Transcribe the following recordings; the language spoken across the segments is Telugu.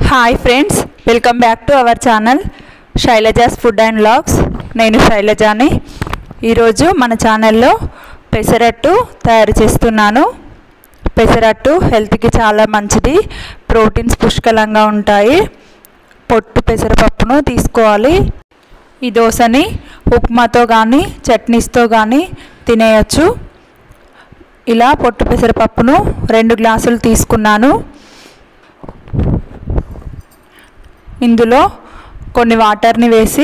hi friends welcome back to our channel Shailaja's food and logs నేను శైలజాని ఈరోజు మన ఛానల్లో పెసరట్టు తయారు చేస్తున్నాను పెసరట్టు హెల్త్కి చాలా మంచిది ప్రోటీన్స్ పుష్కలంగా ఉంటాయి పొట్టు పెసరపప్పును తీసుకోవాలి ఈ దోశని ఉప్మాతో కానీ చట్నీస్తో కానీ తినేయచ్చు ఇలా పొట్టు పెసరపప్పును రెండు గ్లాసులు తీసుకున్నాను ఇందులో కొన్ని వాటర్ని వేసి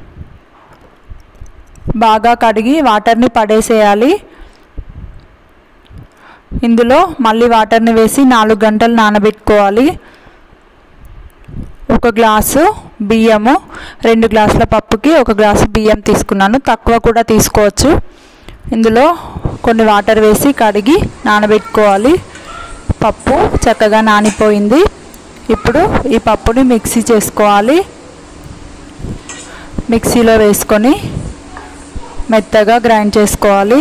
బాగా కడిగి వాటర్ని పడేసేయాలి ఇందులో మళ్ళీ వాటర్ని వేసి నాలుగు గంటలు నానబెట్టుకోవాలి ఒక గ్లాసు బియ్యము రెండు గ్లాసుల పప్పుకి ఒక గ్లాసు బియ్యం తీసుకున్నాను తక్కువ కూడా తీసుకోవచ్చు ఇందులో కొన్ని వాటర్ వేసి కడిగి నానబెట్టుకోవాలి పప్పు చక్కగా నానిపోయింది ఇప్పుడు ఈ పప్పుని మిక్సీ చేసుకోవాలి మిక్సీలో వేసుకొని మెత్తగా గ్రైండ్ చేసుకోవాలి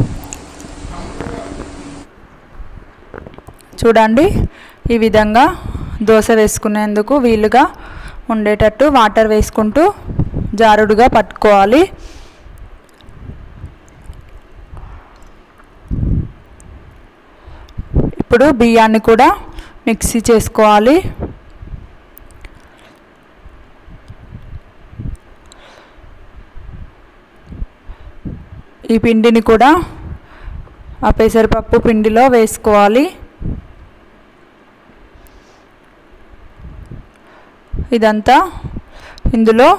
చూడండి ఈ విధంగా దోశ వేసుకునేందుకు వీలుగా ఉండేటట్టు వాటర్ వేసుకుంటూ జారుడుగా పట్టుకోవాలి ఇప్పుడు బియ్యాన్ని కూడా మిక్సీ చేసుకోవాలి ఈ పిండిని కూడా ఆ పెసరపప్పు పిండిలో వేసుకోవాలి ఇదంతా ఇందులో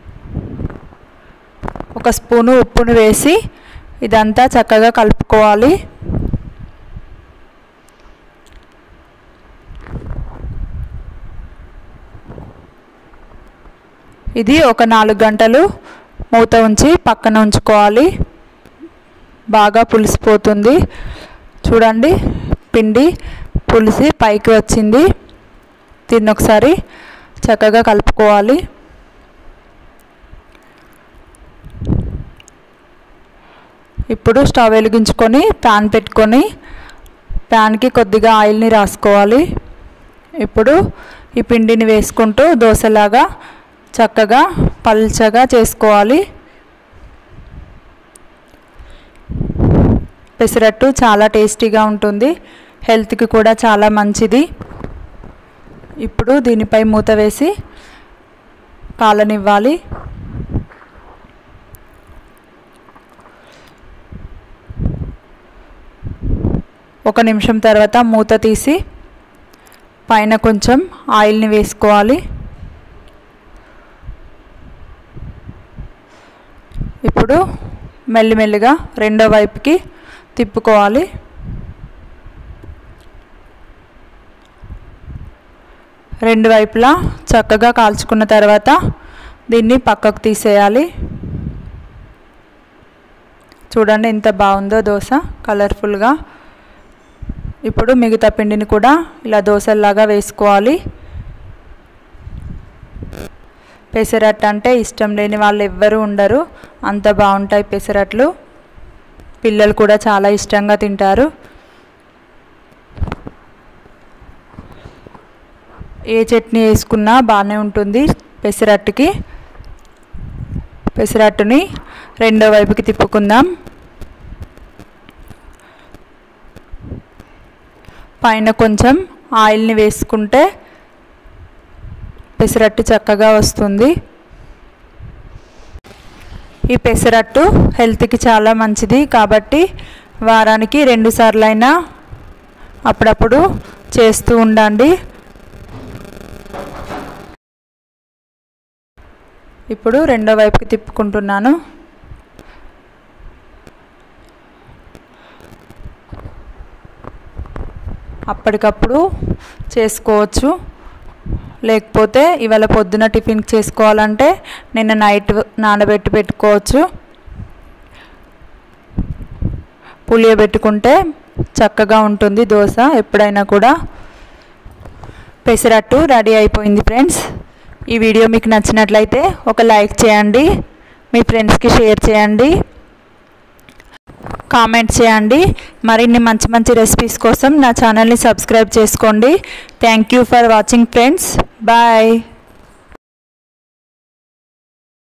ఒక స్పూను ఉప్పును వేసి ఇదంతా చక్కగా కలుపుకోవాలి ఇది ఒక నాలుగు గంటలు మూత ఉంచి పక్కన ఉంచుకోవాలి బాగా పులిసిపోతుంది చూడండి పిండి పులిసి పైకి వచ్చింది దీన్ని ఒకసారి చక్కగా కలుపుకోవాలి ఇప్పుడు స్టవ్ వెలిగించుకొని ప్యాన్ పెట్టుకొని ప్యాన్కి కొద్దిగా ఆయిల్ని రాసుకోవాలి ఇప్పుడు ఈ పిండిని వేసుకుంటూ దోశలాగా చక్కగా పల్చగా చేసుకోవాలి పెసరట్టు చాలా టేస్టీగా ఉంటుంది హెల్త్కి కూడా చాలా మంచిది ఇప్పుడు దీనిపై మూత వేసి కాలనివ్వాలి ఒక నిమిషం తర్వాత మూత తీసి పైన కొంచెం ఆయిల్ని వేసుకోవాలి ఇప్పుడు మెల్లిమెల్లిగా రెండో వైపుకి తిప్పుకోవాలి రెండు వైపులా చక్కగా కాల్చుకున్న తర్వాత దీన్ని పక్కకు తీసేయాలి చూడండి ఎంత బాగుందో దోశ కలర్ఫుల్గా ఇప్పుడు మిగతా పిండిని కూడా ఇలా దోశల్లాగా వేసుకోవాలి పెసరట్టు అంటే ఇష్టం లేని వాళ్ళు ఎవ్వరూ ఉండరు అంత బాగుంటాయి పెసరట్లు పిల్లలు కూడా చాలా ఇష్టంగా తింటారు ఏ చట్నీ వేసుకున్నా బాగానే ఉంటుంది పెసరట్టుకి పెసరట్టుని రెండో వైపుకి తిప్పుకుందాం పైన కొంచెం ఆయిల్ని వేసుకుంటే పెసరట్టు చక్కగా వస్తుంది ఈ పెసరట్టు హెల్త్కి చాలా మంచిది కాబట్టి వారానికి రెండు సార్లైనా అప్పుడప్పుడు చేస్తూ ఉండండి ఇప్పుడు రెండో వైపుకి తిప్పుకుంటున్నాను అప్పటికప్పుడు చేసుకోవచ్చు లేకపోతే ఇవాళ పొద్దున టిఫిన్ చేసుకోవాలంటే నిన్న నైట్ నానబెట్టి పెట్టుకోవచ్చు పులియబెట్టుకుంటే చక్కగా ఉంటుంది దోశ ఎప్పుడైనా కూడా పెసరట్టు రెడీ అయిపోయింది ఫ్రెండ్స్ ఈ వీడియో మీకు నచ్చినట్లయితే ఒక లైక్ చేయండి మీ ఫ్రెండ్స్కి షేర్ చేయండి కామెంట్ చేయండి మరిన్ని మంచి మంచి రెసిపీస్ కోసం నా ఛానల్ని సబ్స్క్రైబ్ చేసుకోండి thank you for watching friends bye